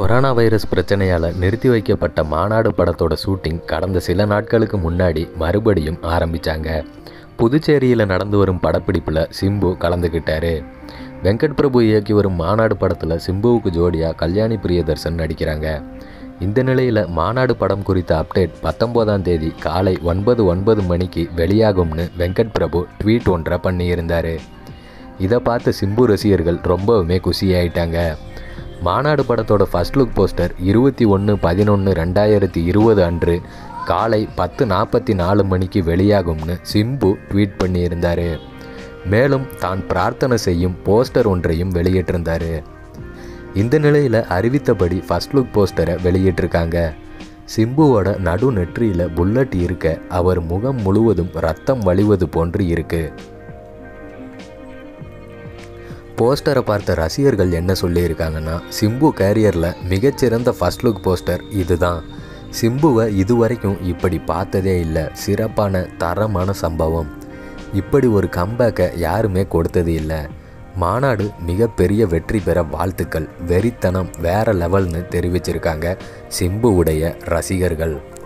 corona virus பிரச்சனையால் நிறுத்தி வைக்கப்பட்ட மாநாடு படத்தோட ஷூட்டிங் கடந்த சில நாட்களுக்கு முன்னாடி மறுபடியும் ஆரம்பித்தாங்க புதுச்சேரியில் நடந்து வரும் படப்பிடிப்பில் சிம்பு கலந்துக்கிட்டாரு வெங்கட் பிரபு இயக்கி வரும் மாநாடு படத்தில் சிம்புவுக்கு ஜோடியாக கல்யாணி பிரியதர்சன் நடிக்கிறாங்க இந்த நிலையில் மாநாடு படம் குறித்த அப்டேட் பத்தொம்போதாம் தேதி காலை ஒன்பது ஒன்பது மணிக்கு வெளியாகும்னு வெங்கட் பிரபு ட்வீட் ஒன்றை பண்ணியிருந்தார் இதை பார்த்து சிம்பு ரசிகர்கள் ரொம்பவுமே குஷியாயிட்டாங்க மாநாடு படத்தோட ஃபர்ஸ்ட் லுக் போஸ்டர் இருபத்தி ஒன்று பதினொன்று ரெண்டாயிரத்தி இருபது அன்று காலை பத்து நாற்பத்தி நாலு மணிக்கு வெளியாகும்னு சிம்பு ட்வீட் பண்ணியிருந்தார் மேலும் தான் பிரார்த்தனை செய்யும் போஸ்டர் ஒன்றையும் வெளியிட்டிருந்தார் இந்த நிலையில் அறிவித்தபடி ஃபர்ஸ்ட் லுக் போஸ்டரை வெளியிட்டிருக்காங்க சிம்புவோட நடு நெற்றியில் புல்லட் இருக்க அவர் முகம் முழுவதும் ரத்தம் வழிவது போன்று இருக்கு போஸ்டரை பார்த்த ரசிகர்கள் என்ன சொல்லியிருக்காங்கன்னா சிம்பு கேரியரில் மிகச்சிறந்த ஃபர்ஸ்ட் லுக் போஸ்டர் இதுதான் சிம்புவை இதுவரைக்கும் இப்படி பார்த்ததே இல்லை சிறப்பான தரமான சம்பவம் இப்படி ஒரு கம்பேக்கை யாருமே கொடுத்தது இல்லை மாநாடு மிகப்பெரிய வெற்றி பெற வாழ்த்துக்கள் வெறித்தனம் வேற லெவல்னு தெரிவிச்சிருக்காங்க சிம்புவுடைய ரசிகர்கள்